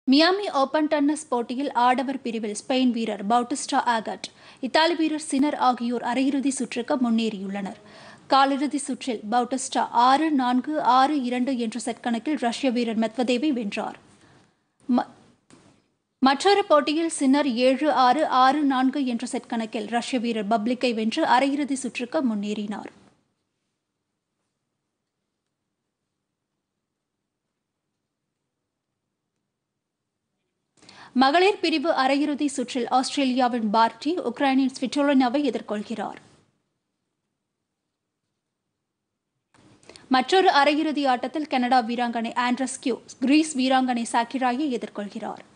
Miami open tennis போட்டியில் ஆடவர் பிரிவில் ஸ்பெயின் வீரர் பவுட்டிஸ்டா ஆகட் இத்தாலி வீரர் சினர் ஆகியோர் அரையிறுதி சுற்றுக்கு முன்னேறியுள்ளனர் காலிறுதி சுற்றில் பவுட்டிஸ்டா ஆறு நான்கு ஆறு இரண்டு என்ற செட் கணக்கில் ரஷ்ய வீரர் மெத்வதேவை வென்றார் ம- மற்றொரு போட்டியில் சின்னர் ஏழு ஆறு ஆறு நான்கு என்ற செட் கணக்கில் ரஷ்ய வீரர் பப்ளிக்கை வென்று அரையிறுதி சுற்றுக்கு முன்னேறினார் மகளிர் பிரிவு அரையிறுதி சுற்றில் ஆஸ்திரேலியாவின் பார்டி உக்ரைனின் ஸ்விட்டோலினாவை எதிர்கொள்கிறார் மற்றொரு அரையிறுதி ஆட்டத்தில் கனடா வீராங்கனை ஆண்ட்ரஸ் கியூ கிரீஸ் வீராங்கனை சாக்கிராயை எதிர்கொள்கிறார்